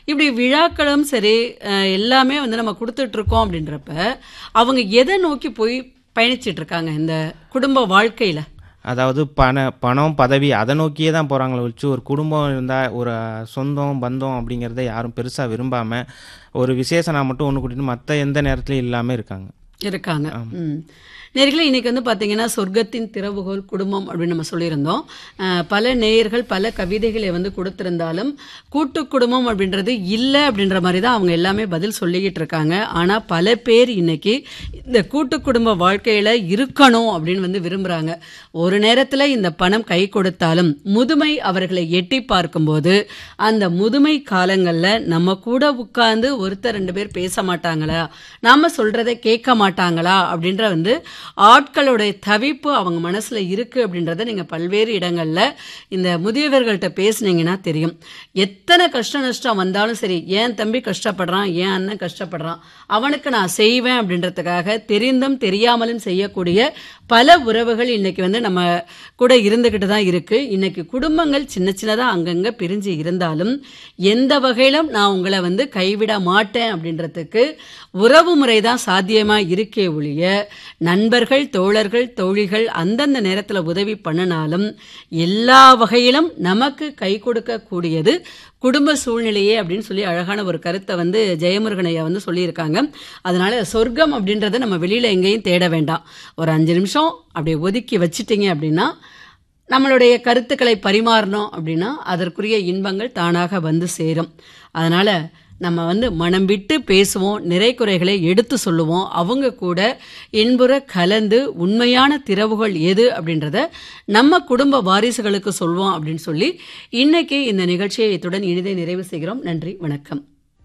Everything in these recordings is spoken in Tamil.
இப்படி விழாக்களும் சரி அஹ், எல்லாமே வந்து நம்ம கொடுத்துட்டு இருக்கோம் அப்படின்றப்ப அவங்க எதை நோக்கி போய் பயணிச்சிட்டு இருக்காங்க இந்த குடும்ப வாழ்க்கையில அதாவது பண பணம் பதவி அதை நோக்கியே தான் போகிறாங்களே ஒழிச்சு ஒரு குடும்பம் இருந்தால் ஒரு சொந்தம் பந்தம் அப்படிங்கிறத யாரும் பெருசாக விரும்பாமல் ஒரு விசேஷனா மட்டும் ஒன்று கூட்டிட்டு மற்ற எந்த நேரத்துலையும் இல்லாமல் இருக்காங்க இருக்காங்க ம் நேர்களே இன்னைக்கு வந்து பார்த்தீங்கன்னா சொர்க்கத்தின் திறவுகோல் குடும்பம் அப்படின்னு நம்ம சொல்லியிருந்தோம் அஹ், பல நேயர்கள் பல கவிதைகளை வந்து கொடுத்திருந்தாலும் கூட்டு குடும்பம் அப்படின்றது இல்லை அப்படின்ற மாதிரி தான் அவங்க எல்லாமே பதில் சொல்லிக்கிட்டு இருக்காங்க ஆனால் பல பேர் இன்னைக்கு இந்த கூட்டு குடும்ப வாழ்க்கையில் இருக்கணும் அப்படின்னு வந்து விரும்புகிறாங்க ஒரு நேரத்தில் இந்த பணம் கை கொடுத்தாலும் முதுமை அவர்களை எட்டி பார்க்கும்போது அந்த முதுமை காலங்களில் நம்ம கூட உட்கார்ந்து ஒருத்தர் ரெண்டு பேர் பேச மாட்டாங்களா நாம சொல்றதை கேட்க மாட்டாங்களா அப்படின்ற வந்து ஆட்களுடைய தவிப்பு அவங்க மனசுல இருக்கு அப்படின்றத நீங்க பல்வேறு இடங்கள்ல இந்த முதியவர்கள்ட்ட பேசுனீங்கன்னா தெரியும் எத்தனை கஷ்ட நஷ்டம் வந்தாலும் சரி ஏன் தம்பி கஷ்டப்படுறான் ஏன் அண்ணன் கஷ்டப்படுறான் அவனுக்கு நான் செய்வேன் அப்படின்றதுக்காக தெரிந்தும் தெரியாமலும் செய்யக்கூடிய பல உறவுகள் இன்னைக்கு வந்து நம்ம கூட இருந்துகிட்டு தான் இருக்கு இன்னைக்கு குடும்பங்கள் சின்ன சின்னதா அங்கங்க பிரிஞ்சு இருந்தாலும் எந்த வகையிலும் நான் உங்களை வந்து கைவிட மாட்டேன் அப்படின்றதுக்கு உறவு முறை தான் சாத்தியமா இருக்கே ஒழிய நண்பர்கள் தோழர்கள் தோழிகள் அந்தந்த நேரத்துல உதவி பண்ணினாலும் எல்லா வகையிலும் நமக்கு கை கொடுக்கக்கூடியது குடும்ப சூழ்நிலையே அப்படின்னு சொல்லி அழகான ஒரு கருத்தை வந்து ஜெயமுருகன் ஐயா வந்து சொல்லியிருக்காங்க அதனால சொர்க்கம் அப்படின்றத நம்ம வெளியில எங்கேயும் தேட வேண்டாம் ஒரு அஞ்சு நிமிஷம் அப்படியே ஒதுக்கி வச்சிட்டீங்க அப்படின்னா நம்மளுடைய கருத்துக்களை பரிமாறணும் அப்படின்னா அதற்குரிய இன்பங்கள் தானாக வந்து சேரும் அதனால நம்ம வந்து மனம் விட்டு பேசுவோம் நிறை குறைகளை எடுத்து சொல்லுவோம் அவங்க கூட இன்புற கலந்து உண்மையான திறவுகள் எது அப்படின்றத நம்ம குடும்ப வாரிசுகளுக்கு சொல்வோம் அப்படின்னு சொல்லி இன்னைக்கு இந்த நிகழ்ச்சியை இத்துடன் இனிதே நிறைவு செய்கிறோம் நன்றி வணக்கம்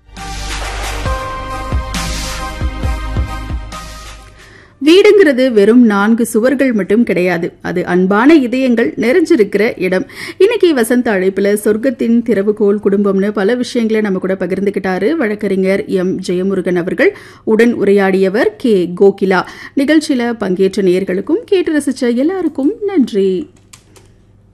வீடுங்கிறது வெறும் நான்கு சுவர்கள் மட்டும் கிடையாது அது அன்பான இதயங்கள் நிறைஞ்சிருக்கிற இடம் இன்னைக்கு வசந்த அழைப்புல சொர்க்கத்தின் திறவுகோல் குடும்பம்னு பல விஷயங்களை நம்ம கூட பகிர்ந்துகிட்டாரு வழக்கறிஞர் எம் ஜெயமுருகன் அவர்கள் உடன் உரையாடியவர் கே கோகிலா நிகழ்ச்சியில பங்கேற்ற நேயர்களுக்கும் கேட்டு ரசிச்ச எல்லாருக்கும் நன்றி